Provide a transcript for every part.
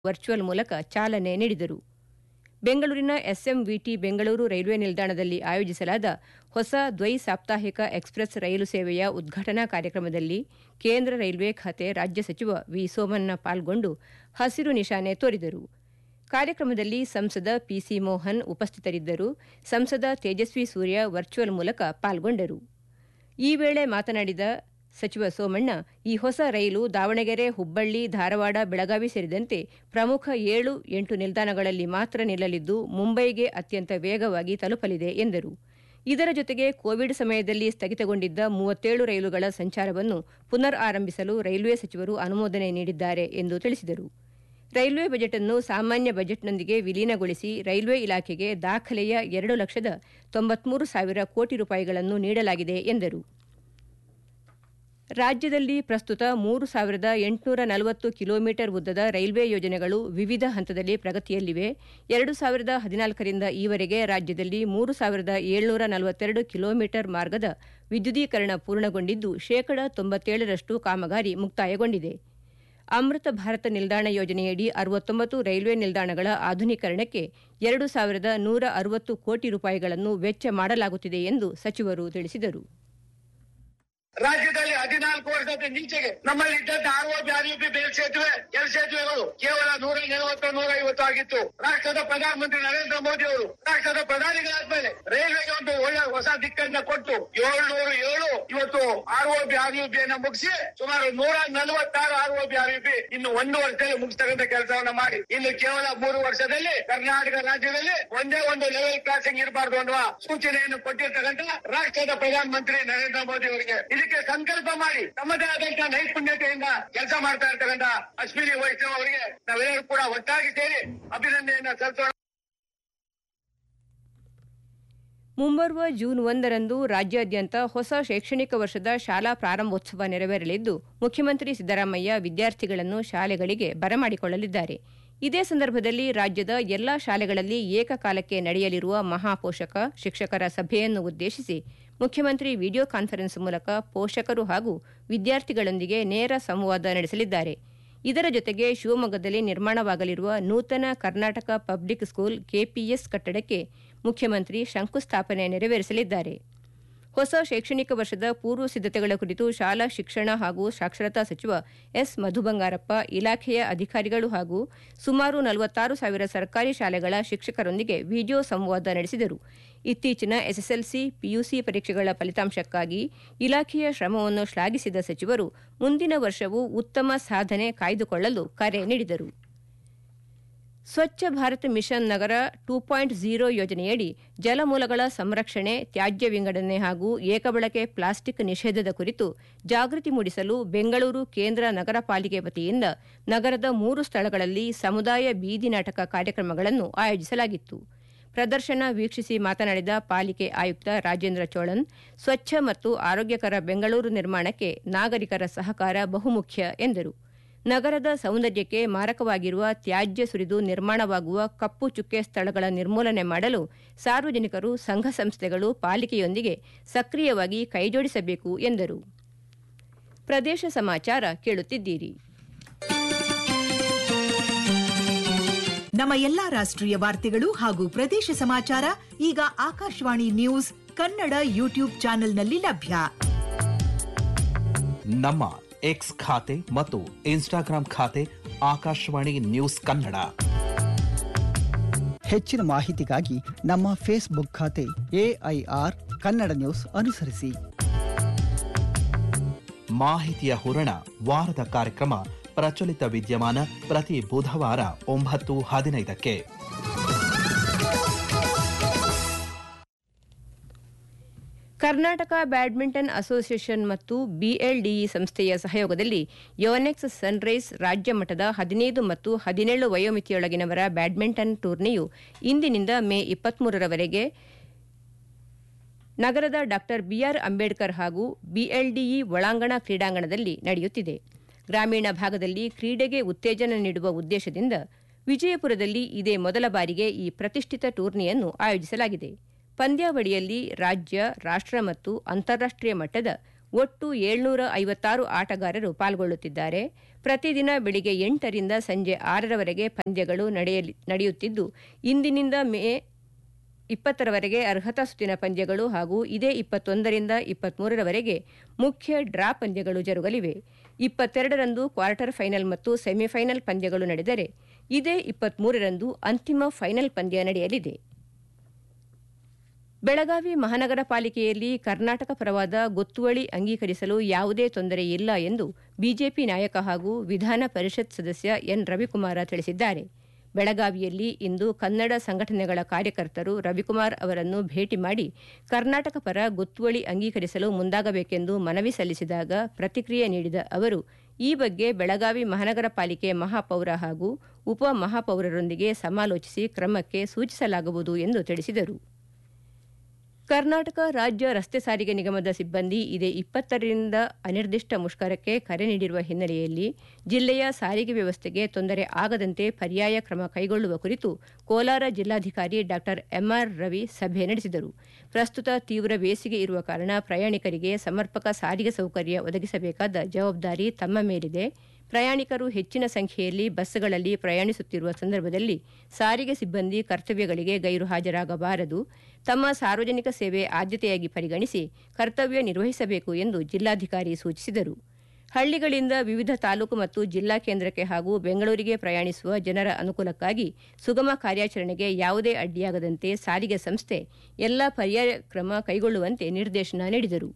Virtual ಮೂಲಕ ಚಾಲನೆ ನೀಡಿದರು ಬೆಂಗಳೂರಿನ ಎಸ್ಎಂವಿಟಿ ಬೆಂಗಳೂರು ರೈಲ್ವೆ ನಿಲ್ದಾಣದಲ್ಲಿ ಆಯೋಜಿಸಲಾದ ಹೊಸ ದ್ವೈ ಸಾಪ್ತಾಹಿಕ ಎಕ್ಸ್ಪ್ರೆಸ್ ರೈಲು ಸೇವೆಯ ಉದ್ಘಾಟನಾ ಕಾರ್ಯಕ್ರಮದಲ್ಲಿ ಕೇಂದ್ರ ರೈಲ್ವೆ ಖಾತೆ ರಾಜ್ಯ ಸಚಿವ ವಿ ಸೋಮಣ್ಣ ಪಾಲ್ಗೊಂಡು ಹಸಿರು ನಿಶಾನೆ ತೋರಿದರು ಕಾರ್ಯಕ್ರಮದಲ್ಲಿ ಸಂಸದ ಪಿಸಿ ಮೋಹನ್ ಉಪಸ್ಥಿತರಿದ್ದರು ಸಂಸದ ತೇಜಸ್ವಿ ಸೂರ್ಯ ವರ್ಚುವಲ್ ಮೂಲಕ ಪಾಲ್ಗೊಂಡರು ಈ ವೇಳೆ ಮಾತನಾಡಿದ ಸಚಿವ ಸೋಮಣ್ಣ ಈ ಹೊಸ ರೈಲು ದಾವಣಗೆರೆ ಹುಬ್ಬಳ್ಳಿ ಧಾರವಾಡ ಬೆಳಗಾವಿ ಸೇರಿದಂತೆ ಪ್ರಮುಖ ಏಳು ಎಂಟು ನಿಲ್ದಾಣಗಳಲ್ಲಿ ಮಾತ್ರ ನಿಲ್ಲಲಿದ್ದು ಮುಂಬೈಗೆ ಅತ್ಯಂತ ವೇಗವಾಗಿ ತಲುಪಲಿದೆ ಎಂದರು ಇದರ ಜೊತೆಗೆ ಕೋವಿಡ್ ಸಮಯದಲ್ಲಿ ಸ್ಥಗಿತಗೊಂಡಿದ್ದ ಮೂವತ್ತೇಳು ರೈಲುಗಳ ಸಂಚಾರವನ್ನು ಪುನರ್ ಆರಂಭಿಸಲು ರೈಲ್ವೆ ಸಚಿವರು ಅನುಮೋದನೆ ನೀಡಿದ್ದಾರೆ ಎಂದು ತಿಳಿಸಿದರು ರೈಲ್ವೆ ಬಜೆಟ್ ಅನ್ನು ಸಾಮಾನ್ಯ ಬಜೆಟ್ನೊಂದಿಗೆ ವಿಲೀನಗೊಳಿಸಿ ರೈಲ್ವೆ ಇಲಾಖೆಗೆ ದಾಖಲೆಯ ಎರಡು ಲಕ್ಷದ ತೊಂಬತ್ಮೂರು ಸಾವಿರ ಕೋಟಿ ರೂಪಾಯಿಗಳನ್ನು ನೀಡಲಾಗಿದೆ ಎಂದರು ರಾಜ್ಯದಲ್ಲಿ ಪ್ರಸ್ತುತ ಮೂರು ಸಾವಿರದ ಎಂಟುನೂರ ನಲವತ್ತು ಕಿಲೋಮೀಟರ್ ಉದ್ದದ ರೈಲ್ವೆ ಯೋಜನೆಗಳು ವಿವಿಧ ಹಂತದಲ್ಲಿ ಪ್ರಗತಿಯಲ್ಲಿವೆ ಎರಡು ಸಾವಿರದ ಹದಿನಾಲ್ಕರಿಂದ ಈವರೆಗೆ ರಾಜ್ಯದಲ್ಲಿ ಮೂರು ಸಾವಿರದ ಏಳ್ನೂರ ನಲವತ್ತೆರಡು ಕಿಲೋಮೀಟರ್ ಮಾರ್ಗದ ವಿದ್ಯುದೀಕರಣ ಪೂರ್ಣಗೊಂಡಿದ್ದು ಶೇಕಡ ತೊಂಬತ್ತೇಳರಷ್ಟು ಕಾಮಗಾರಿ ಮುಕ್ತಾಯಗೊಂಡಿದೆ ಅಮೃತ ಭಾರತ ನಿಲ್ದಾಣ ಯೋಜನೆಯಡಿ ಅರವತ್ತೊಂಬತ್ತು ರೈಲ್ವೆ ನಿಲ್ದಾಣಗಳ ಆಧುನೀಕರಣಕ್ಕೆ ಎರಡು ಸಾವಿರದ ನೂರ ಅರವತ್ತು ಕೋಟಿ ರೂಪಾಯಿಗಳನ್ನು ವೆಚ್ಚ ಮಾಡಲಾಗುತ್ತಿದೆ ಎಂದು ಸಚಿವರು ತಿಳಿಸಿದರು ರಾಜ್ಯದಲ್ಲಿ ಹದಿನಾಲ್ಕು ವರ್ಷದ ನೀಚೆಗೆ ನಮ್ಮಲ್ಲಿ ಇದ್ದಂತ ಆರ್ ಒ ಬಿ ಬೇಲ್ ಸೇತುವೆ ಕೆಲ ಸೇತುವೆಗಳು ಕೇವಲ ನೂರ ನಲವತ್ತು ನೂರ ಐವತ್ತು ಆಗಿತ್ತು ರಾಷ್ಟ್ರದ ಪ್ರಧಾನಮಂತ್ರಿ ನರೇಂದ್ರ ಮೋದಿ ಅವರು ರಾಷ್ಟ್ರದ ಪ್ರಧಾನಿಗಳಾದ್ಮೇಲೆ ರೈಲ್ವೆಗೆ ಒಂದು ಒಳ್ಳೆ ಹೊಸ ದಿಕ್ಕನ್ನ ಕೊಟ್ಟು ಏಳ್ನೂರು ಏಳು ಇವತ್ತು R O B R U B ಅನ್ನ ಮುಗಿಸಿ ಸುಮಾರು ನೂರ ನಲವತ್ತಾರು R O B R U B ಇನ್ನು ಒಂದು ವರ್ಷದಲ್ಲಿ ಮುಗಿಸ್ತಕ್ಕಂಥ ಕೆಲಸವನ್ನ ಮಾಡಿ ಇನ್ನು ಕೇವಲ ಮೂರು ವರ್ಷದಲ್ಲಿ ಕರ್ನಾಟಕ ರಾಜ್ಯದಲ್ಲಿ ಒಂದೇ ಒಂದು ಲೆವೆಲ್ ಕ್ರಾಸಿಂಗ್ ಇರಬಾರ್ದು ಅನ್ನುವ ಸೂಚನೆಯನ್ನು ಕೊಟ್ಟಿರ್ತಕ್ಕಂಥ ರಾಷ್ಟ್ರದ ಪ್ರಧಾನಮಂತ್ರಿ ನರೇಂದ್ರ ಮೋದಿ ಅವರಿಗೆ ಇದಕ್ಕೆ ಸಂಕಲ್ಪ ಮಾಡಿ ತಮ್ಮದೇ ಆದಂತಹ ನೈಪುಣ್ಯತೆಯಿಂದ ಕೆಲಸ ಮಾಡ್ತಾ ಇರ್ತಕ್ಕಂಥ ಅಶ್ವಿನಿ ವೈಷ್ಣವ್ ಅವರಿಗೆ ನಾವೆಲ್ಲರೂ ಕೂಡ ಒಟ್ಟಾಗಿ ಸೇರಿ ಅಭಿನಂದನೆಯನ್ನ ಸಲ್ಲಿಸೋಣ ಮುಂಬರುವ ಜೂನ್ ಒಂದರಂದು ರಾಜ್ಯಾದ್ಯಂತ ಹೊಸ ಶೈಕ್ಷಣಿಕ ವರ್ಷದ ಶಾಲಾ ಪ್ರಾರಂಭೋತ್ಸವ ನೆರವೇರಲಿದ್ದು ಮುಖ್ಯಮಂತ್ರಿ ಸಿದ್ದರಾಮಯ್ಯ ವಿದ್ಯಾರ್ಥಿಗಳನ್ನು ಶಾಲೆಗಳಿಗೆ ಬರಮಾಡಿಕೊಳ್ಳಲಿದ್ದಾರೆ ಇದೇ ಸಂದರ್ಭದಲ್ಲಿ ರಾಜ್ಯದ ಎಲ್ಲಾ ಶಾಲೆಗಳಲ್ಲಿ ಏಕಕಾಲಕ್ಕೆ ನಡೆಯಲಿರುವ ಮಹಾಪೋಷಕ ಶಿಕ್ಷಕರ ಸಭೆಯನ್ನು ಉದ್ದೇಶಿಸಿ ಮುಖ್ಯಮಂತ್ರಿ ವಿಡಿಯೋ ಕಾನ್ಫರೆನ್ಸ್ ಮೂಲಕ ಪೋಷಕರು ಹಾಗೂ ವಿದ್ಯಾರ್ಥಿಗಳೊಂದಿಗೆ ನೇರ ಸಂವಾದ ನಡೆಸಲಿದ್ದಾರೆ ಇದರ ಜೊತೆಗೆ ಶಿವಮೊಗ್ಗದಲ್ಲಿ ನಿರ್ಮಾಣವಾಗಲಿರುವ ನೂತನ ಕರ್ನಾಟಕ ಪಬ್ಲಿಕ್ ಸ್ಕೂಲ್ ಕೆಪಿಎಸ್ ಕಟ್ಟಡಕ್ಕೆ ಮುಖ್ಯಮಂತ್ರಿ ಶಂಕುಸ್ಥಾಪನೆ ನೆರವೇರಿಸಲಿದ್ದಾರೆ ಹೊಸ ಶೈಕ್ಷಣಿಕ ವರ್ಷದ ಪೂರ್ವ ಸಿದ್ಧತೆಗಳ ಕುರಿತು ಶಾಲಾ ಶಿಕ್ಷಣ ಹಾಗೂ ಸಾಕ್ಷರತಾ ಸಚಿವ ಎಸ್ ಮಧುಬಂಗಾರಪ್ಪ ಇಲಾಖೆಯ ಅಧಿಕಾರಿಗಳು ಹಾಗೂ ಸುಮಾರು ನಲವತ್ತಾರು ಸಾವಿರ ಸರ್ಕಾರಿ ಶಾಲೆಗಳ ಶಿಕ್ಷಕರೊಂದಿಗೆ ವಿಡಿಯೋ ಸಂವಾದ ನಡೆಸಿದರು ಇತ್ತೀಚಿನ ಎಸ್ಎಸ್ಎಲ್ಸಿ ಪಿಯುಸಿ ಪರೀಕ್ಷೆಗಳ ಫಲಿತಾಂಶಕ್ಕಾಗಿ ಇಲಾಖೆಯ ಶ್ರಮವನ್ನು ಶ್ಲಾಘಿಸಿದ ಸಚಿವರು ಮುಂದಿನ ವರ್ಷವೂ ಉತ್ತಮ ಸಾಧನೆ ಕಾಯ್ದುಕೊಳ್ಳಲು ಕರೆ ನೀಡಿದರು ಸ್ವಚ್ಛ ಭಾರತ್ ಮಿಷನ್ ನಗರ ಟೂ ಪಾಯಿಂಟ್ ಝೀರೋ ಯೋಜನೆಯಡಿ ಜಲಮೂಲಗಳ ಸಂರಕ್ಷಣೆ ತ್ಯಾಜ್ಯ ವಿಂಗಡಣೆ ಹಾಗೂ ಏಕಬಳಕೆ ಪ್ಲಾಸ್ಟಿಕ್ ನಿಷೇಧದ ಕುರಿತು ಜಾಗೃತಿ ಮೂಡಿಸಲು ಬೆಂಗಳೂರು ಕೇಂದ್ರ ನಗರ ಪಾಲಿಕೆ ವತಿಯಿಂದ ನಗರದ ಮೂರು ಸ್ಥಳಗಳಲ್ಲಿ ಸಮುದಾಯ ಬೀದಿ ನಾಟಕ ಕಾರ್ಯಕ್ರಮಗಳನ್ನು ಆಯೋಜಿಸಲಾಗಿತ್ತು ಪ್ರದರ್ಶನ ವೀಕ್ಷಿಸಿ ಮಾತನಾಡಿದ ಪಾಲಿಕೆ ಆಯುಕ್ತ ರಾಜೇಂದ್ರ ಚೋಳನ್ ಸ್ವಚ್ಛ ಮತ್ತು ಆರೋಗ್ಯಕರ ಬೆಂಗಳೂರು ನಿರ್ಮಾಣಕ್ಕೆ ನಾಗರಿಕರ ಸಹಕಾರ ಬಹುಮುಖ್ಯ ಎಂದರು ನಗರದ ಸೌಂದರ್ಯಕ್ಕೆ ಮಾರಕವಾಗಿರುವ ತ್ಯಾಜ್ಯ ಸುರಿದು ನಿರ್ಮಾಣವಾಗುವ ಕಪ್ಪು ಚುಕ್ಕೆ ಸ್ಥಳಗಳ ನಿರ್ಮೂಲನೆ ಮಾಡಲು ಸಾರ್ವಜನಿಕರು ಸಂಘ ಸಂಸ್ಥೆಗಳು ಪಾಲಿಕೆಯೊಂದಿಗೆ ಸಕ್ರಿಯವಾಗಿ ಕೈಜೋಡಿಸಬೇಕು ಎಂದರು ಪ್ರದೇಶ ಸಮಾಚಾರ ಕೇಳುತ್ತಿದ್ದೀರಿ ನಮ್ಮ ಎಲ್ಲಾ ರಾಷ್ಟ್ರೀಯ ವಾರ್ತೆಗಳು ಹಾಗೂ ಪ್ರದೇಶ ಸಮಾಚಾರ ಈಗ ಆಕಾಶವಾಣಿ ನ್ಯೂಸ್ ಕನ್ನಡ ಯೂಟ್ಯೂಬ್ ಚಾನೆಲ್ನಲ್ಲಿ ಲಭ್ಯ ನಮ್ಮ ಎಕ್ಸ್ ಖಾತೆ ಮತ್ತು ಇನ್ಸ್ಟಾಗ್ರಾಂ ಖಾತೆ ಆಕಾಶವಾಣಿ ನ್ಯೂಸ್ ಕನ್ನಡ ಹೆಚ್ಚಿನ ಮಾಹಿತಿಗಾಗಿ ನಮ್ಮ ಫೇಸ್ಬುಕ್ ಖಾತೆ ಎಐಆರ್ ಕನ್ನಡ ನ್ಯೂಸ್ ಅನುಸರಿಸಿ ಮಾಹಿತಿಯ ಹೂರಣ ವಾರದ ಕಾರ್ಯಕ್ರಮ ಪ್ರಚಲಿತ ವಿದ್ಯಮಾನ ಪ್ರತಿ ಬುಧವಾರ ಒಂಬತ್ತು ಹದಿನೈದಕ್ಕೆ ಕರ್ನಾಟಕ ಬ್ಯಾಡ್ಮಿಂಟನ್ ಅಸೋಸಿಯೇಷನ್ ಮತ್ತು ಬಿಎಲ್ಡಿಇ ಸಂಸ್ಥೆಯ ಸಹಯೋಗದಲ್ಲಿ ಯೋನೆಕ್ಸ್ ಸನ್ರೈಸ್ ರಾಜ್ಯ ಮಟ್ಟದ ಹದಿನೈದು ಮತ್ತು ಹದಿನೇಳು ವಯೋಮಿತಿಯೊಳಗಿನವರ ಬ್ಯಾಡ್ಮಿಂಟನ್ ಟೂರ್ನಿಯು ಇಂದಿನಿಂದ ಮೇ ಇಪ್ಪತ್ಮೂರರವರೆಗೆ ನಗರದ ಡಾ ಬಿಆರ್ ಅಂಬೇಡ್ಕರ್ ಹಾಗೂ ಬಿಎಲ್ಡಿಇ ಒಳಾಂಗಣ ಕ್ರೀಡಾಂಗಣದಲ್ಲಿ ನಡೆಯುತ್ತಿದೆ ಗ್ರಾಮೀಣ ಭಾಗದಲ್ಲಿ ಕ್ರೀಡೆಗೆ ಉತ್ತೇಜನ ನೀಡುವ ಉದ್ದೇಶದಿಂದ ವಿಜಯಪುರದಲ್ಲಿ ಇದೇ ಮೊದಲ ಬಾರಿಗೆ ಈ ಪ್ರತಿಷ್ಠಿತ ಟೂರ್ನಿಯನ್ನು ಆಯೋಜಿಸಲಾಗಿದೆ ಪಂದ್ಯಾವಳಿಯಲ್ಲಿ ರಾಜ್ಯ ರಾಷ್ಟ್ರ ಮತ್ತು ಅಂತಾರಾಷ್ಟೀಯ ಮಟ್ಟದ ಒಟ್ಟು ಏಳ್ನೂರ ಐವತ್ತಾರು ಆಟಗಾರರು ಪಾಲ್ಗೊಳ್ಳುತ್ತಿದ್ದಾರೆ ಪ್ರತಿದಿನ ಬೆಳಿಗ್ಗೆ ಎಂಟರಿಂದ ಸಂಜೆ ಆರರವರೆಗೆ ಪಂದ್ಯಗಳು ನಡೆಯಲಿ ನಡೆಯುತ್ತಿದ್ದು ಇಂದಿನಿಂದ ಮೇ ಇಪ್ಪತ್ತರವರೆಗೆ ಅರ್ಹತಾ ಸುತ್ತಿನ ಪಂದ್ಯಗಳು ಹಾಗೂ ಇದೇ ಇಪ್ಪತ್ತೊಂದರಿಂದ ಇಪ್ಪತ್ಮೂರರವರೆಗೆ ಮುಖ್ಯ ಡ್ರಾ ಪಂದ್ಯಗಳು ಜರುಗಲಿವೆ ಇಪ್ಪತ್ತೆರಡರಂದು ಕ್ವಾರ್ಟರ್ ಫೈನಲ್ ಮತ್ತು ಸೆಮಿಫೈನಲ್ ಪಂದ್ಯಗಳು ನಡೆದರೆ ಇದೇ ಇಪ್ಪತ್ಮೂರರಂದು ಅಂತಿಮ ಫೈನಲ್ ಪಂದ್ಯ ನಡೆಯಲಿದೆ ಬೆಳಗಾವಿ ಮಹಾನಗರ ಪಾಲಿಕೆಯಲ್ಲಿ ಕರ್ನಾಟಕ ಪರವಾದ ಗೊತ್ತುವಳಿ ಅಂಗೀಕರಿಸಲು ಯಾವುದೇ ತೊಂದರೆ ಇಲ್ಲ ಎಂದು ಬಿಜೆಪಿ ನಾಯಕ ಹಾಗೂ ವಿಧಾನ ಪರಿಷತ್ ಸದಸ್ಯ ಎನ್ ರವಿಕುಮಾರ ತಿಳಿಸಿದ್ದಾರೆ ಬೆಳಗಾವಿಯಲ್ಲಿ ಇಂದು ಕನ್ನಡ ಸಂಘಟನೆಗಳ ಕಾರ್ಯಕರ್ತರು ರವಿಕುಮಾರ್ ಅವರನ್ನು ಭೇಟಿ ಮಾಡಿ ಕರ್ನಾಟಕ ಪರ ಗೊತ್ತುವಳಿ ಅಂಗೀಕರಿಸಲು ಮುಂದಾಗಬೇಕೆಂದು ಮನವಿ ಸಲ್ಲಿಸಿದಾಗ ಪ್ರತಿಕ್ರಿಯೆ ನೀಡಿದ ಅವರು ಈ ಬಗ್ಗೆ ಬೆಳಗಾವಿ ಮಹಾನಗರ ಪಾಲಿಕೆ ಮಹಾಪೌರ ಹಾಗೂ ಉಪ ಮಹಾಪೌರರೊಂದಿಗೆ ಸಮಾಲೋಚಿಸಿ ಕ್ರಮಕ್ಕೆ ಸೂಚಿಸಲಾಗುವುದು ಎಂದು ತಿಳಿಸಿದರು ಕರ್ನಾಟಕ ರಾಜ್ಯ ರಸ್ತೆ ಸಾರಿಗೆ ನಿಗಮದ ಸಿಬ್ಬಂದಿ ಇದೇ ಇಪ್ಪತ್ತರಿಂದ ಅನಿರ್ದಿಷ್ಟ ಮುಷ್ಕರಕ್ಕೆ ಕರೆ ನೀಡಿರುವ ಹಿನ್ನೆಲೆಯಲ್ಲಿ ಜಿಲ್ಲೆಯ ಸಾರಿಗೆ ವ್ಯವಸ್ಥೆಗೆ ತೊಂದರೆ ಆಗದಂತೆ ಪರ್ಯಾಯ ಕ್ರಮ ಕೈಗೊಳ್ಳುವ ಕುರಿತು ಕೋಲಾರ ಜಿಲ್ಲಾಧಿಕಾರಿ ಡಾ ಎಂಆರ್ ರವಿ ಸಭೆ ನಡೆಸಿದರು ಪ್ರಸ್ತುತ ತೀವ್ರ ಬೇಸಿಗೆ ಇರುವ ಕಾರಣ ಪ್ರಯಾಣಿಕರಿಗೆ ಸಮರ್ಪಕ ಸಾರಿಗೆ ಸೌಕರ್ಯ ಒದಗಿಸಬೇಕಾದ ಜವಾಬ್ದಾರಿ ತಮ್ಮ ಮೇಲಿದೆ ಪ್ರಯಾಣಿಕರು ಹೆಚ್ಚಿನ ಸಂಖ್ಯೆಯಲ್ಲಿ ಬಸ್ಗಳಲ್ಲಿ ಪ್ರಯಾಣಿಸುತ್ತಿರುವ ಸಂದರ್ಭದಲ್ಲಿ ಸಾರಿಗೆ ಸಿಬ್ಬಂದಿ ಕರ್ತವ್ಯಗಳಿಗೆ ಗೈರು ಹಾಜರಾಗಬಾರದು ತಮ್ಮ ಸಾರ್ವಜನಿಕ ಸೇವೆ ಆದ್ಯತೆಯಾಗಿ ಪರಿಗಣಿಸಿ ಕರ್ತವ್ಯ ನಿರ್ವಹಿಸಬೇಕು ಎಂದು ಜಿಲ್ಲಾಧಿಕಾರಿ ಸೂಚಿಸಿದರು ಹಳ್ಳಿಗಳಿಂದ ವಿವಿಧ ತಾಲೂಕು ಮತ್ತು ಜಿಲ್ಲಾ ಕೇಂದ್ರಕ್ಕೆ ಹಾಗೂ ಬೆಂಗಳೂರಿಗೆ ಪ್ರಯಾಣಿಸುವ ಜನರ ಅನುಕೂಲಕ್ಕಾಗಿ ಸುಗಮ ಕಾರ್ಯಾಚರಣೆಗೆ ಯಾವುದೇ ಅಡ್ಡಿಯಾಗದಂತೆ ಸಾರಿಗೆ ಸಂಸ್ಥೆ ಎಲ್ಲ ಪರ್ಯಾಯ ಕ್ರಮ ಕೈಗೊಳ್ಳುವಂತೆ ನಿರ್ದೇಶನ ನೀಡಿದರು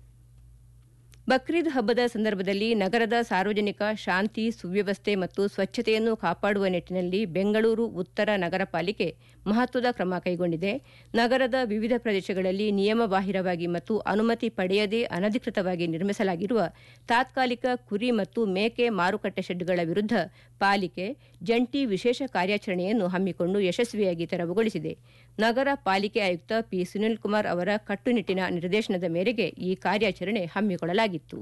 ಬಕ್ರೀದ್ ಹಬ್ಬದ ಸಂದರ್ಭದಲ್ಲಿ ನಗರದ ಸಾರ್ವಜನಿಕ ಶಾಂತಿ ಸುವ್ಯವಸ್ಥೆ ಮತ್ತು ಸ್ವಚ್ಛತೆಯನ್ನು ಕಾಪಾಡುವ ನಿಟ್ಟಿನಲ್ಲಿ ಬೆಂಗಳೂರು ಉತ್ತರ ನಗರ ಪಾಲಿಕೆ ಮಹತ್ವದ ಕ್ರಮ ಕೈಗೊಂಡಿದೆ ನಗರದ ವಿವಿಧ ಪ್ರದೇಶಗಳಲ್ಲಿ ನಿಯಮಬಾಹಿರವಾಗಿ ಮತ್ತು ಅನುಮತಿ ಪಡೆಯದೇ ಅನಧಿಕೃತವಾಗಿ ನಿರ್ಮಿಸಲಾಗಿರುವ ತಾತ್ಕಾಲಿಕ ಕುರಿ ಮತ್ತು ಮೇಕೆ ಮಾರುಕಟ್ಟೆ ಶೆಡ್ಗಳ ವಿರುದ್ಧ ಪಾಲಿಕೆ ಜಂಟಿ ವಿಶೇಷ ಕಾರ್ಯಾಚರಣೆಯನ್ನು ಹಮ್ಮಿಕೊಂಡು ಯಶಸ್ವಿಯಾಗಿ ತೆರವುಗೊಳಿಸಿದೆ ನಗರ ಪಾಲಿಕೆ ಆಯುಕ್ತ ಪಿ ಸುನಿಲ್ ಕುಮಾರ್ ಅವರ ಕಟ್ಟುನಿಟ್ಟಿನ ನಿರ್ದೇಶನದ ಮೇರೆಗೆ ಈ ಕಾರ್ಯಾಚರಣೆ ಹಮ್ಮಿಕೊಳ್ಳಲಾಗಿತ್ತು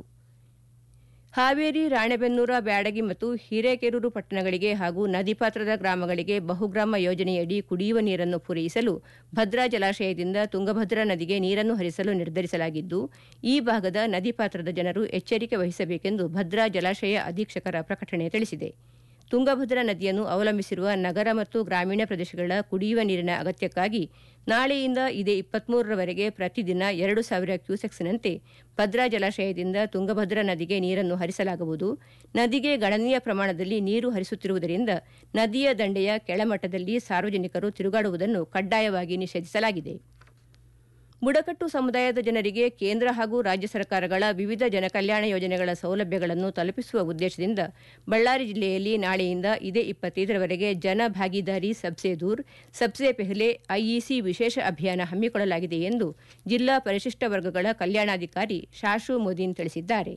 ಹಾವೇರಿ ರಾಣೆಬೆನ್ನೂರ ಬ್ಯಾಡಗಿ ಮತ್ತು ಹಿರೇಕೆರೂರು ಪಟ್ಟಣಗಳಿಗೆ ಹಾಗೂ ನದಿ ಪಾತ್ರದ ಗ್ರಾಮಗಳಿಗೆ ಬಹುಗ್ರಾಮ ಯೋಜನೆಯಡಿ ಕುಡಿಯುವ ನೀರನ್ನು ಪೂರೈಸಲು ಭದ್ರಾ ಜಲಾಶಯದಿಂದ ತುಂಗಭದ್ರಾ ನದಿಗೆ ನೀರನ್ನು ಹರಿಸಲು ನಿರ್ಧರಿಸಲಾಗಿದ್ದು ಈ ಭಾಗದ ನದಿ ಪಾತ್ರದ ಜನರು ಎಚ್ಚರಿಕೆ ವಹಿಸಬೇಕೆಂದು ಭದ್ರಾ ಜಲಾಶಯ ಅಧೀಕ್ಷಕರ ಪ್ರಕಟಣೆ ತಿಳಿಸಿದೆ ತುಂಗಭದ್ರಾ ನದಿಯನ್ನು ಅವಲಂಬಿಸಿರುವ ನಗರ ಮತ್ತು ಗ್ರಾಮೀಣ ಪ್ರದೇಶಗಳ ಕುಡಿಯುವ ನೀರಿನ ಅಗತ್ಯಕ್ಕಾಗಿ ನಾಳೆಯಿಂದ ಇದೇ ಇಪ್ಪತ್ಮೂರರವರೆಗೆ ಪ್ರತಿದಿನ ಎರಡು ಸಾವಿರ ಕ್ಯೂಸೆಕ್ಸ್ನಂತೆ ಭದ್ರಾ ಜಲಾಶಯದಿಂದ ತುಂಗಭದ್ರಾ ನದಿಗೆ ನೀರನ್ನು ಹರಿಸಲಾಗುವುದು ನದಿಗೆ ಗಣನೀಯ ಪ್ರಮಾಣದಲ್ಲಿ ನೀರು ಹರಿಸುತ್ತಿರುವುದರಿಂದ ನದಿಯ ದಂಡೆಯ ಕೆಳಮಟ್ಟದಲ್ಲಿ ಸಾರ್ವಜನಿಕರು ತಿರುಗಾಡುವುದನ್ನು ಕಡ್ಡಾಯವಾಗಿ ನಿಷೇಧಿಸಲಾಗಿದೆ ಬುಡಕಟ್ಟು ಸಮುದಾಯದ ಜನರಿಗೆ ಕೇಂದ್ರ ಹಾಗೂ ರಾಜ್ಯ ಸರ್ಕಾರಗಳ ವಿವಿಧ ಜನಕಲ್ಯಾಣ ಯೋಜನೆಗಳ ಸೌಲಭ್ಯಗಳನ್ನು ತಲುಪಿಸುವ ಉದ್ದೇಶದಿಂದ ಬಳ್ಳಾರಿ ಜಿಲ್ಲೆಯಲ್ಲಿ ನಾಳೆಯಿಂದ ಇದೇ ಇಪ್ಪತ್ತೈದರವರೆಗೆ ಜನ ಭಾಗೀದಾರಿ ಸಬ್ಸೆ ದೂರ್ ಸಬ್ಸೆ ಪೆಹ್ಲೆ ಐಇಸಿ ವಿಶೇಷ ಅಭಿಯಾನ ಹಮ್ಮಿಕೊಳ್ಳಲಾಗಿದೆ ಎಂದು ಜಿಲ್ಲಾ ಪರಿಶಿಷ್ಟ ವರ್ಗಗಳ ಕಲ್ಯಾಣಾಧಿಕಾರಿ ಶಾಶು ಮೋದಿನ್ ತಿಳಿಸಿದ್ದಾರೆ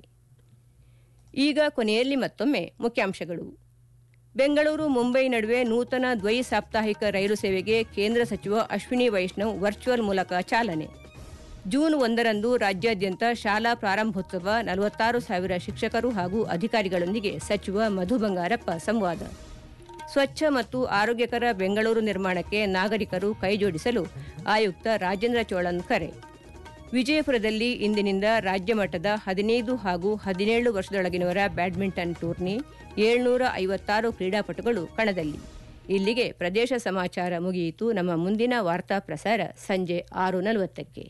ಈಗ ಕೊನೆಯಲ್ಲಿ ಮತ್ತೊಮ್ಮೆ ಮುಖ್ಯಾಂಶಗಳು ಬೆಂಗಳೂರು ಮುಂಬೈ ನಡುವೆ ನೂತನ ದ್ವೈ ಸಾಪ್ತಾಹಿಕ ರೈಲು ಸೇವೆಗೆ ಕೇಂದ್ರ ಸಚಿವ ಅಶ್ವಿನಿ ವೈಷ್ಣವ್ ವರ್ಚುವಲ್ ಮೂಲಕ ಚಾಲನೆ ಜೂನ್ ಒಂದರಂದು ರಾಜ್ಯಾದ್ಯಂತ ಶಾಲಾ ಪ್ರಾರಂಭೋತ್ಸವ ನಲವತ್ತಾರು ಸಾವಿರ ಶಿಕ್ಷಕರು ಹಾಗೂ ಅಧಿಕಾರಿಗಳೊಂದಿಗೆ ಸಚಿವ ಮಧು ಬಂಗಾರಪ್ಪ ಸಂವಾದ ಸ್ವಚ್ಛ ಮತ್ತು ಆರೋಗ್ಯಕರ ಬೆಂಗಳೂರು ನಿರ್ಮಾಣಕ್ಕೆ ನಾಗರಿಕರು ಕೈಜೋಡಿಸಲು ಆಯುಕ್ತ ರಾಜೇಂದ್ರ ಚೋಳನ್ ಕರೆ ವಿಜಯಪುರದಲ್ಲಿ ಇಂದಿನಿಂದ ರಾಜ್ಯ ಮಟ್ಟದ ಹದಿನೈದು ಹಾಗೂ ಹದಿನೇಳು ವರ್ಷದೊಳಗಿನವರ ಬ್ಯಾಡ್ಮಿಂಟನ್ ಟೂರ್ನಿ ಏಳ್ನೂರ ಐವತ್ತಾರು ಕ್ರೀಡಾಪಟುಗಳು ಕಣದಲ್ಲಿ ಇಲ್ಲಿಗೆ ಪ್ರದೇಶ ಸಮಾಚಾರ ಮುಗಿಯಿತು ನಮ್ಮ ಮುಂದಿನ ವಾರ್ತಾ ಪ್ರಸಾರ ಸಂಜೆ ಆರು ನಲವತ್ತಕ್ಕೆ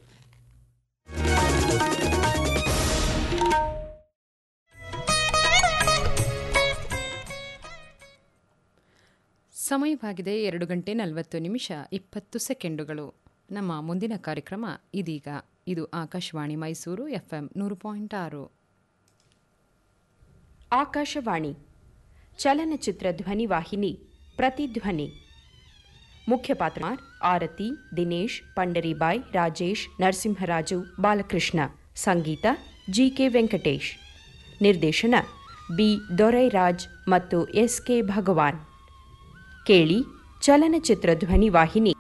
ಸಮಯವಾಗಿದೆ ಎರಡು ಗಂಟೆ ನಲವತ್ತು ನಿಮಿಷ ಇಪ್ಪತ್ತು ಸೆಕೆಂಡುಗಳು ನಮ್ಮ ಮುಂದಿನ ಕಾರ್ಯಕ್ರಮ ಇದೀಗ ಇದು ಆಕಾಶವಾಣಿ ಮೈಸೂರು ಎಫ್ಎಂ ನೂರು ಪಾಯಿಂಟ್ ಆರು ಆಕಾಶವಾಣಿ ಚಲನಚಿತ್ರ ಧ್ವನಿವಾಹಿನಿ ಪ್ರತಿಧ್ವನಿ ಮುಖ್ಯ ಪಾತ್ರ ಆರತಿ ದಿನೇಶ್ ಪಂಡರಿಬಾಯ್ ರಾಜೇಶ್ ನರಸಿಂಹರಾಜು ಬಾಲಕೃಷ್ಣ ಸಂಗೀತ ಜಿ ಕೆ ವೆಂಕಟೇಶ್ ನಿರ್ದೇಶನ ಬಿ ದೊರೈರಾಜ್ ಮತ್ತು ಎಸ್ ಕೆ ಭಗವಾನ್ ಕೇಳಿ ಚಲನಚಿತ್ರ ಧ್ವನಿವಾಹಿನಿ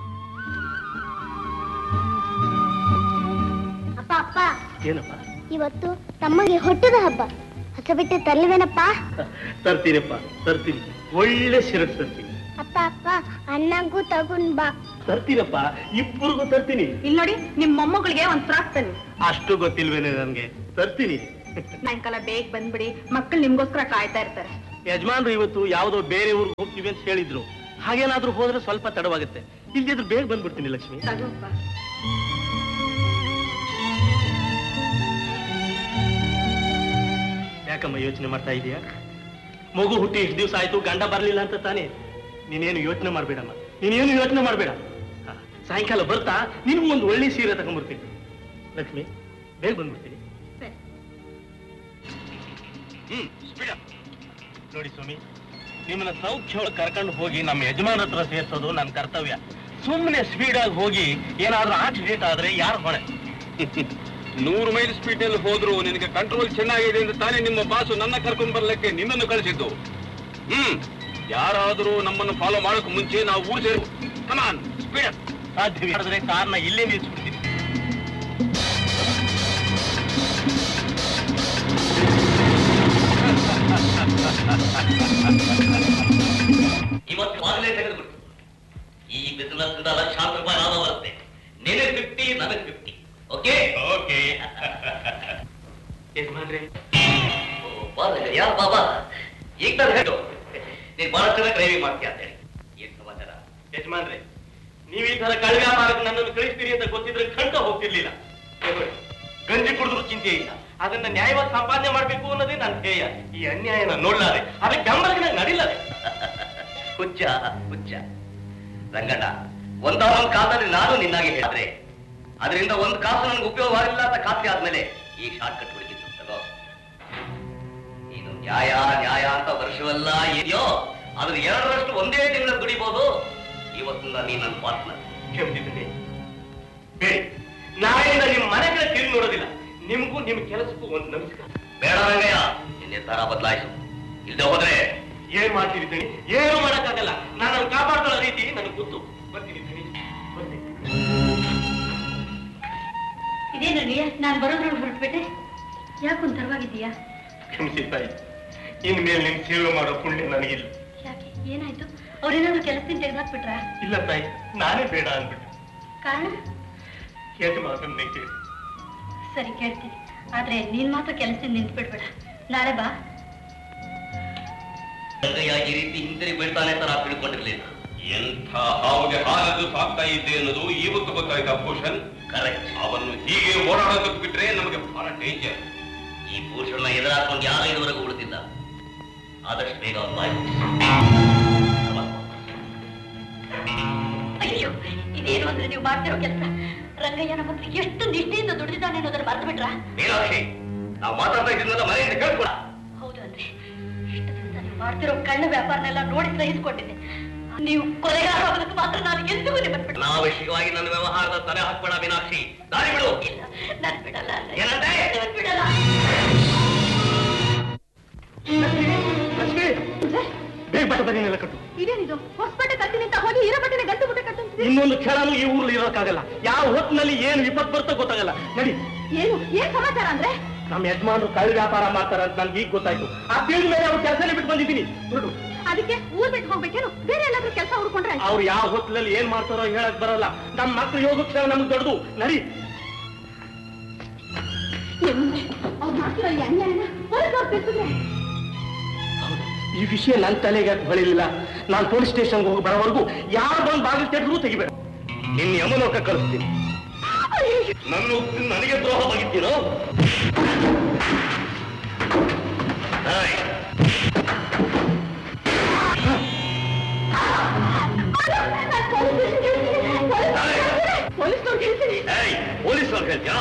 ಅಪ್ಪ ಅಪ್ಪ ಏನಪ್ಪ ಇವತ್ತು ತಮ್ಮಗೆ ಹುಟ್ಟದ ಹಬ್ಬ ಹೊಸ ಬಿಟ್ಟು ತರಲಿವೇನಪ್ಪ ತರ್ತೀನಪ್ಪ ತರ್ತೀನಿ ಒಳ್ಳೆ ಶಿರಟ್ ತರ್ತೀನಿ ಅಪ್ಪ ಅಪ್ಪ ಅಣ್ಣಂಗೂ ತಗೊಂಡ್ ಬಾ ತರ್ತೀನಪ್ಪ ಇಬ್ಬರಿಗೂ ತರ್ತೀನಿ ಇಲ್ಲಿ ನೋಡಿ ನಿಮ್ ಮೊಮ್ಮಗಳಿಗೆ ಒಂದ್ ಫ್ರಾಕ್ ತನ್ನಿ ಅಷ್ಟು ಗೊತ್ತಿಲ್ವೇನೆ ನನ್ಗೆ ತರ್ತೀನಿ ಸಾಯಂಕಾಲ ಬೇಗ ಬಂದ್ಬಿಡಿ ಮಕ್ಕಳು ನಿಮ್ಗೋಸ್ಕರ ಕಾಯ್ತಾ ಇರ್ತಾರೆ ಯಜಮಾನ್ರು ಇವತ್ತು ಯಾವ್ದೋ ಬೇರೆ ಊರಿಗೆ ಹೋಗ್ತೀವಿ ಅಂತ ಹೇಳಿದ್ರು ಹಾಗೇನಾದ್ರೂ ಹೋದ್ರೆ ಸ್ವಲ್ಪ ತಡವಾಗುತ್ತೆ ಇಲ್ದಿದ್ರು ಬೇಗ ಬಂದ್ಬಿಡ್ತೀನಿ ಲಕ್ಷ್ಮಿ ತಗೋಪ್ಪ ಯಾಕಮ್ಮ ಯೋಚನೆ ಮಾಡ್ತಾ ಇದೀಯಾ ಮಗು ಹುಟ್ಟಿ ಇಷ್ಟು ದಿವಸ ಆಯ್ತು ಗಂಡ ಬರ್ಲಿಲ್ಲ ಅಂತ ತಾನೇ ನೀನೇನು ಯೋಚನೆ ಮಾಡ್ಬೇಡಮ್ಮ ನೀನೇನು ಯೋಚನೆ ಮಾಡ್ಬೇಡ ಹಾ, ಸಾಯಂಕಾಲ ಬರ್ತಾ ನಿನ್ಗೂ ಒಂದು ಒಳ್ಳೆ ಸೀರೆ ತಗೊಂಡ್ಬರ್ತೀನಿ ಲಕ್ಷ್ಮಿ ಬೇಗ ಬಂದ್ಬಿಡ್ತೀನಿ ಹ್ಮ್ speed up. ನೋಡಿ ಸ್ವಾಮಿ ನಿಮ್ಮನ್ನ ಸೌಖ್ಯ ಒಳಗ್ ಕರ್ಕೊಂಡು ಹೋಗಿ ನಮ್ಮ ಯಜಮಾನ ಹತ್ರ ಸೇರ್ಸೋದು ನನ್ನ ಕರ್ತವ್ಯ ಸುಮ್ಮನೆ ಸ್ಪೀಡ್ ಆಗಿ ಹೋಗಿ ಏನಾದ್ರೂ ಆಕ್ಸಿಡೆಂಟ್ ಆದ್ರೆ ಯಾರು ಹೊಣೆ ನೂರು ಮೈಲ್ ಸ್ಪೀಡ್ ಅಲ್ಲಿ ಹೋದ್ರು ನಿನಗೆ ಕಂಟ್ರೋಲ್ ಚೆನ್ನಾಗಿದೆ ಅಂತ ತಾನೇ ನಿಮ್ಮ ಬಾಸು ನನ್ನ ಕರ್ಕೊಂಡ್ ಬರ್ಲಿಕ್ಕೆ ನಿನ್ನನ್ನು ಕಳಿಸಿದ್ದು ಹ್ಮ್ ಯಾರಾದ್ರೂ ನಮ್ಮನ್ನು ಫಾಲೋ ಮಾಡೋಕ್ ಮುಂಚೆ ನಾವು ಊರು ಸೇರು ಕಮಾನ್ ಸ್ಪೀಡ್ ಸಾಧ್ಯವಾದ್ರೆ ಕಾರ್ನ ಇಲ್ಲೇ ನಿಲ್ಸ್ಬಿಡ್ತೀನಿ ಇವತ್ತು ಬಾಗಿಲೇ ತೆಗೆದುಬಿಟ್ಟು ಈ ಬಿಸಿನೆಸ್ ಲಕ್ಷಾಂತರ ರೂಪಾಯಿ ಲಾಭ ಬರುತ್ತೆ ನಿನಗೆ ಫಿಫ್ಟಿ ನನಗೆ ಫಿಫ್ಟಿ ಓಕೆ ಓಕೆ ಯಜಮಾನ್ರೆ ಯಾ ಬಾಬಾ ಈಗ ನಾನು ಹೇಳು ನೀನ್ ಬಹಳ ಚೆನ್ನಾಗಿ ಡ್ರೈವಿಂಗ್ ಮಾಡ್ತೀಯ ಅಂತ ಹೇಳಿ ಏನ್ ಸಮಾಚಾರ ಯಜಮಾನ್ರೆ ನೀವು ಈ ತರ ಕಳ್ಳ ವ್ಯಾಪಾರಕ್ಕೆ ನನ್ನನ್ನು ಕಳಿಸ್ತೀರಿ ಅಂತ ಗೊತ್ತಿದ್ರೆ ಖಂಡ ಹೋಗ್ತಿರ್ಲಿಲ್ಲ ತಗೊಳ್ಳಿ. ಗಂಜಿ ಕುಡಿದ್ರು ಚಿಂತೆ ಇಲ್ಲ ಅದನ್ನ ನ್ಯಾಯವಾಗಿ ಸಂಪಾದನೆ ಮಾಡ್ಬೇಕು ಅನ್ನೋದೇ ನನ್ನ ಧ್ಯೇಯ ಈ ಅನ್ಯಾಯನ ನೋಡ್ಲಾರೆ ಅದಕ್ಕೆ ಬೆಂಬಲಿಗೆ ನಂಗೆ ನಡಿಲ್ಲದೆ ಹುಚ್ಚ ಹುಚ್ಚ ರಂಗಣ್ಣ ಒಂದಾನೊಂದು ಕಾಲದಲ್ಲಿ ನಾನು ನಿನ್ನಾಗಿ ಹೇಳಿದ್ರೆ ಅದರಿಂದ ಒಂದು ಕಾಸು ನನಗೆ ಉಪಯೋಗವಾಗಿಲ್ಲ ಅಂತ ಖಾತ್ರಿ ಆದ್ಮೇಲೆ ಈ ಶಾರ್ಟ್ ಕಟ್ ಹುಡುಕಿದ್ದು ತಗೋ ನೀನು ನ್ಯಾಯ ನ್ಯಾಯ ಅಂತ ವರ್ಷವೆಲ್ಲ ಇದೆಯೋ ಅದ್ರ ಎರಡರಷ್ಟು ಒಂದೇ ತಿಂಗಳಲ್ಲಿ ದುಡಿಬಹುದು ಇವತ್ತಿಂದ ನೀ ನನ್ನ ಪಾರ್ಟ್ನರ್ ಕ್ಷಮಿಸಿದ್ದೀನಿ ಬೇಡಿ ನಾಳೆಯಿಂದ ನಿಮ್ಮ ಮನೆ ಕಡೆ ತಿರುಗಿ ನೋಡೋದಿಲ್ಲ ನಿಮ್ಗೂ ನಿಮ್ ಕೆಲಸಕ್ಕೂ ಒಂದು ನಮಸ್ಕಾರ ಬೇಡ ರಂಗಯ್ಯ ನಿನ್ನ ನಿರ್ಧಾರ ಬದಲಾಯಿಸು ಇಲ್ಲದೆ ಹೋದ್ರೆ ಏನ್ ಮಾಡ್ತಿದ್ದೀನಿ ಏನು ಮಾಡಕ್ಕಾಗಲ್ಲ ನಾನು ಕಾಪಾಡ್ಕೊಳ್ಳೋ ರೀತಿ ನನಗೆ ಗೊತ್ತು ಬರ್ತೀನಿ ಧಣಿ. ಬರ್ತೀನಿ ಇದೇನಯ್ಯ ನಾನು ಬರೋದ್ರಲ್ಲಿ ಹೊರಟ್ಬಿಟ್ಟೆ ಯಾಕೊಂದ್ ತರವಾಗಿದ್ದೀಯಾ ಕ್ಷಮಿಸಿ ತಾಯಿ ಇನ್ಮೇಲೆ ನಿಮ್ ಸೇವೆ ಮಾಡೋ ಪುಣ್ಯ ನನಗಿಲ್ಲ ಯಾಕೆ ಏನಾಯ್ತು ಅವ್ರೇನಾದ್ರು ಕೆಲಸದಿಂದ ತೆಗೆದಾಕ್ಬಿಟ್ರ ಇಲ್ಲ ತಾಯಿ ನಾನೇ ಬೇಡ ಅಂದ್ಬಿಟ್ಟೆ ಕಾರಣ ಕೇಳಿ ಮಾತನ್ನೇ ಕೇಳಿ ಸರಿ ಕೇಳ್ತೀನಿ ಆದ್ರೆ ನೀನ್ ಮಾತ್ರ ಕೆಲಸದಿಂದ ನಿಂತ್ಬಿಡ್ಬೇಡ ನಾಳೆ ಬಾ ರಂಗಯ್ಯ ಈ ರೀತಿ ಹಿಂತಿರುಗಿ ಬೀಳ್ತಾನೆ ಅಂತ ನಾವು ತಿಳ್ಕೊಂಡಿರ್ಲಿಲ್ಲ ಎಂಥ ಹಾವಿಗೆ ಹಾಲದು ಸಾಕ್ತಾ ಇದ್ದೆ ಅನ್ನೋದು ಇವತ್ತು ಗೊತ್ತಾಯ್ತಾ ಭೂಷಣ್ ಕರೆಕ್ಟ್ ಅವನು ಹೀಗೆ ಓಡಾಡೋದಕ್ಕೆ ಬಿಟ್ರೆ ನಮಗೆ ಬಹಳ ಡೇಂಜರ್ ಈ ಭೂಷಣ ಎದುರಾಕೊಂಡು ಯಾರು ಇದುವರೆಗೂ ಉಳಿದಿಲ್ಲ ಆದಷ್ಟು ಬೇಗ ಅವ್ನು ಬಾಯಿ ಅಯ್ಯೋ ಇದೇನು ಅಂದ್ರೆ ನೀವು ಮಾಡ್ತಿರೋ ಕೆಲಸ ರಂಗಯ್ಯ ನಮ್ಮ ಹತ್ರ ಎಷ್ಟು ನಿಷ್ಠೆಯಿಂದ ದುಡಿದಿದ್ದಾನೆ ಅನ್ನೋದನ್ನ ಮರ್ತು ಬಿಟ್ರಾ ಮೀನಾಕ್ಷಿ ನಾವು ಮಾತಾಡ್ತಾ ಇದ್ದೀನಲ್ಲ ಮನೆಯಿಂದ ಕೇಳ್ಕೊಳ ಹೌದು ಅಂದ್ರೆ ಇಷ್ಟು ದಿವಸ ನೀವು ಮಾಡ್ತಿರೋ ಕಳ್ಳ ವ್ಯಾಪಾರನೆಲ್ಲ ನೋಡಿ ಸಹಿಸ್ಕೊಂಡಿದ್ದೆ ನೀವು ಕೊಲೆಗಾರ ಆಗೋದಕ್ಕೆ ಮಾತ್ರ ನಾನು ಎಂದಿಗೂ ನಿಮ್ಮನ್ನು ಅನಾವಶ್ಯಕವಾಗಿ ನನ್ನ ವ್ಯವಹಾರದ ತಲೆ ಹಾಕ್ಬೇಡ ಮೀನಾಕ್ಷಿ ದಾರಿ ಬಿಡು ಬಿಟ್ಟಿಲ್ಲ ನಾನು ಬಿಡಲ್ಲ ಅಲ್ಲ ಏನಂತೆ ನಾನು ಬಿಡಲ್ಲ ಲಕ್ಷ್ಮಿ ಬೇಗ ಬಟ್ಟೆ ಬರೀನೆಲ್ಲ ಕಟ್ಟು ಇದೇನಿದು ಹೊಸಬಟ್ಟೆ ಕಟ್ತೀನಿ ಅಂತ ಹೋಗಿ ಇರೋ ಬಟ್ಟೆನೆ ಗಂಟು ಬಟ್ಟೆ ಕಟ್ಟು ಇನ್ನೊಂದು ಕ್ಷಣನೂ ಈ ಊರಲ್ಲಿ ಇರೋಕ್ಕಾಗಲ್ಲ ಯಾವ ಹೊತ್ತಿನಲ್ಲಿ ಏನು ವಿಪತ್ತು ಬರ್ತೋ ಗೊತ್ತಾಗಲ್ಲ ನಡಿ ಏನು ಏನ್ ಸಮಾಚಾರ ಅಂದ್ರೆ ನಮ್ಮ ಯಜಮಾನ್ರು ಕಳ್ಳ ವ್ಯಾಪಾರ ಮಾಡ್ತಾರ ಅಂತ ನನ್ಗೆ ಈಗ ಗೊತ್ತಾಯ್ತು ಆ ತಿಳಿದ ಮೇಲೆ ಅವ್ರ ಕೆಲಸನೇ ಬಿಟ್ಟು ಬಂದಿದ್ದೀನಿ ನೋಡು ಅದಕ್ಕೆ ಊರ್ ಬಿಟ್ಟು ಹೋಗ್ಬೇಕೇನು ಬೇರೆ ಎಲ್ಲಾದ್ರೂ ಕೆಲಸ ಹುಡ್ಕೊಂಡ್ರೆ ಆಯ್ತು. ಅವ್ರು ಯಾವ ಹೊತ್ತಿನಲ್ಲಿ ಏನ್ ಮಾಡ್ತಾರೋ ಹೇಳಕ್ ಬರಲ್ಲ ನಮ್ಮ ಮಕ್ಳು ಯೋಗಕ್ಷೇಮ ನಮ್ಗೆ ದೊಡ್ಡದು ನಡಿ ಏನ್ರೆ ಅವ್ರು ಮಾಡ್ತಿರೋ ಈ ಅನ್ಯಾಯನ ಪೊಲೀಸವ್ರು ತಿಳಿಸಿದ್ರೆ ಈ ವಿಷಯ ನನ್ನ ತಲೆಗೆ ಯಾಕೆ ಹೊಳಿಲಿಲ್ಲ ನಾನು ಪೊಲೀಸ್ ಸ್ಟೇಷನ್ಗೆ ಹೋಗಿ ಬರೋವರೆಗೂ ಯಾರು ಬಂದು ಬಾಗಿಲು ತೆಗೆದ್ರು ತೆಗಿಬೇಡ ನಿನ್ನ ಯಮಲೋಕ ಕಳಿಸ್ತೀನಿ ನನ್ನ ಒಪ್ಪಿಗೆ ನನಗೆ ದ್ರೋಹ ಬಗಿದ್ದೀರೋ ಏಯ್, ಪೊಲೀಸ್ನವ್ರು ಹೇಳ್ತೀನಿ ಏಯ್, ಪೊಲೀಸವ್ರು ಹೇಳ್ತೀಯಾ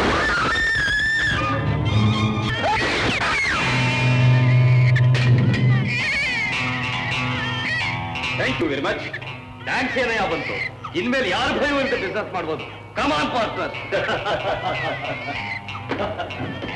thank you very much tax ಏನಯ್ಯ ಬಂತು ಇನ್ಮೇಲೆ ಯಾರು ಭಯವಂತ ಬಿಸ್ನೆಸ್ ಮಾಡ್ಬೋದು ಕಮಾನ್ ಪಾರ್ಟ್ನರ್